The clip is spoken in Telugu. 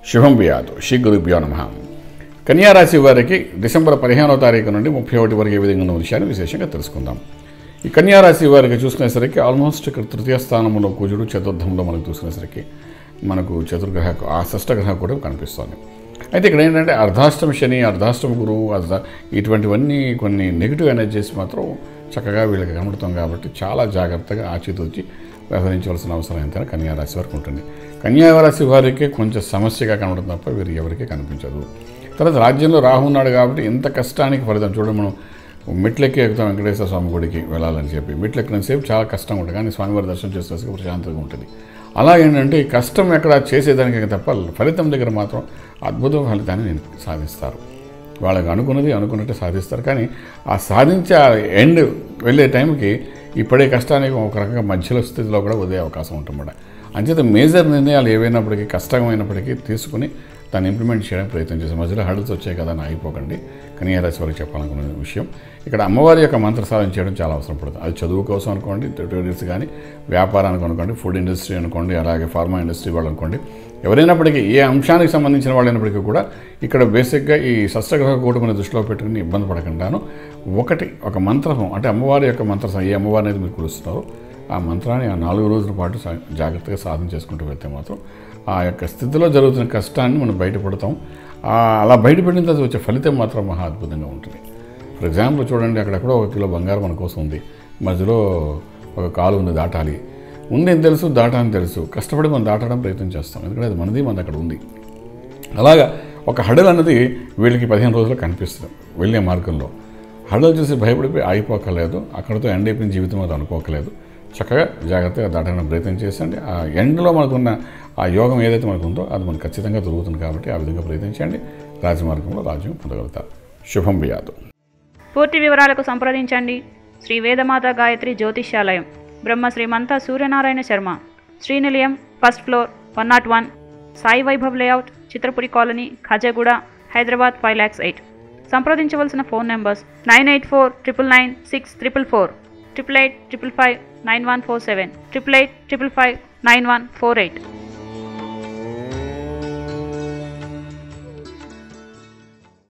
శుభం బియాదు శ్రీ గురుభ్యో నమ కన్యా రాశి వారికి డిసెంబర్ పదిహేనో తారీఖు నుండి ముప్పై ఒకటి వరకు ఏ విధంగా ఉన్న విషయాన్ని విశేషంగా తెలుసుకుందాం ఈ కన్యా రాశి వారికి చూసుకునేసరికి ఆల్మోస్ట్ ఇక్కడ తృతీయ స్థానంలో కుజుడు చతుర్థంలో మనకు చూసుకునేసరికి మనకు చతుర్గ్రహ ఆ షష్టగ్రహ కూడా కనిపిస్తోంది అయితే ఇక్కడ ఏంటంటే అర్ధాష్టమ శని అర్ధాష్టమ గురువు అర్ధ ఇటువంటివన్నీ కొన్ని నెగిటివ్ ఎనర్జీస్ మాత్రం చక్కగా వీళ్ళకి కనబడుతాం కాబట్టి చాలా జాగ్రత్తగా ఆచితూచి వ్యవహరించవలసిన అవసరం ఎంతైనా కన్యా రాశి వారికి ఉంటుంది కన్యా రాశి వారికి కొంచెం సమస్యగా కనబడుతుంది తప్ప వీరు ఎవరికి కనిపించదు తర్వాత రాజ్యంలో రాహు ఉన్నాడు కాబట్టి ఎంత కష్టానికి ఫలితం చూడండి మనం మెట్లెక్కి ఎక్కుతాం వెంకటేశ్వర స్వామి గుడికి వెళ్ళాలని చెప్పి మెట్లెక్కిన సేపు చాలా కష్టంగా ఉంటుంది కానీ స్వామివారి దర్శనం చేసేసరికి ప్రశాంతంగా ఉంటుంది అలా ఏంటంటే ఈ కష్టం ఎక్కడ చేసేదానికి తప్ప ఫలితం దగ్గర మాత్రం అద్భుత ఫలితాన్ని నేను సాధిస్తారు వాళ్ళకి అనుకున్నది అనుకున్నట్టు సాధిస్తారు కానీ ఆ సాధించే ఆ ఎండ్ వెళ్ళే టైంకి ఇప్పుడే కష్టానికి ఒక రకంగా మధ్యలో స్థితిలో కూడా వదిలే అవకాశం ఉంటుందన్నమాట అంచేత మేజర్ నిర్ణయాలు ఏవైనప్పటికీ కష్టమైనప్పటికీ తీసుకుని దాన్ని ఇంప్లిమెంట్ చేయడానికి ప్రయత్నం చేస్తాం మధ్యలో హడల్స్ వచ్చాయి కదా అని అయిపోకండి కన్యా రాశి వారికి చెప్పాలనుకున్న విషయం ఇక్కడ అమ్మవారి యొక్క మంత్ర సాధన చేయడం చాలా అవసరం పడుతుంది అది చదువు కోసం అనుకోండి ట్యూటోరియల్స్ కానీ వ్యాపారానికి అనుకోండి ఫుడ్ ఇండస్ట్రీ అనుకోండి అలాగే ఫార్మా ఇండస్ట్రీ వాళ్ళు అనుకోండి ఎవరైనప్పటికీ ఏ అంశానికి సంబంధించిన వాళ్ళైనప్పటికీ కూడా ఇక్కడ బేసిక్గా ఈ షష్టగ్రహ కూటమిని దృష్టిలో పెట్టుకుని ఇబ్బంది పడకుండాను ఒకటి ఒక మంత్రం అంటే అమ్మవారి యొక్క మంత్ర ఏ అమ్మవారి అనేది మీరు కొలుస్తున్నారో ఆ మంత్రాన్ని ఆ నాలుగు రోజుల పాటు సా- జాగ్రత్తగా సాధన చేసుకుంటూ వెళ్తే మాత్రం ఆ యొక్క స్థితిలో జరుగుతున్న కష్టాన్ని మనం బయటపడతాం ఆ అలా బయటపడిన తర్వాత వచ్చే ఫలితం మాత్రం మహా అద్భుతంగా ఉంటుంది ఫర్ ఎగ్జాంపుల్ చూడండి అక్కడెక్కడో ఒక కిలో బంగారం మన కోసం ఉంది మధ్యలో ఒక కాలు ఉంది దాటాలి ఉంది అని తెలుసు దాటాలని తెలుసు కష్టపడి మనం దాటడం ప్రయత్నం చేస్తాం ఎందుకంటే అది మనది మనది అక్కడ ఉంది అలాగా ఒక హడల్ అన్నది వీళ్ళకి పదిహేను రోజులు కనిపిస్తుంది వెళ్ళే మార్గంలో హడల్ చూసి భయపడిపోయి ఆగిపోకలేదు అక్కడితో ఎండ్ అయిపోయిన జీవితం అది అనుకోకలేదు చక్కగా జాగ్రత్తగా దాటడానికి ప్రయత్నం చేసండి ఆ ఎండ్లో మనకున్న ఆ యోగం ఏదైతే మనకు ఉందో అది మనకు ఖచ్చితంగా దొరుకుతుంది కాబట్టి ఆ విధంగా ప్రయత్నించండి రాజమార్గంలో రాజ్యం పొందగలుగుతారు శుభం బియాదు పూర్తి వివరాలకు సంప్రదించండి Shri Vedamata Gayatri Jyotishyalayam Brahma Srimantha Suryanarayana Sharma Srinilayam first floor one naught one Sai Vaibhav layout Chitrapuri colony Khajaguda Hyderabad five lakhs eight సంప్రదించవలసిన phone numbers nine eight four triple nine six triple four triple eight triple five nine one four seven triple eight triple five nine one four eight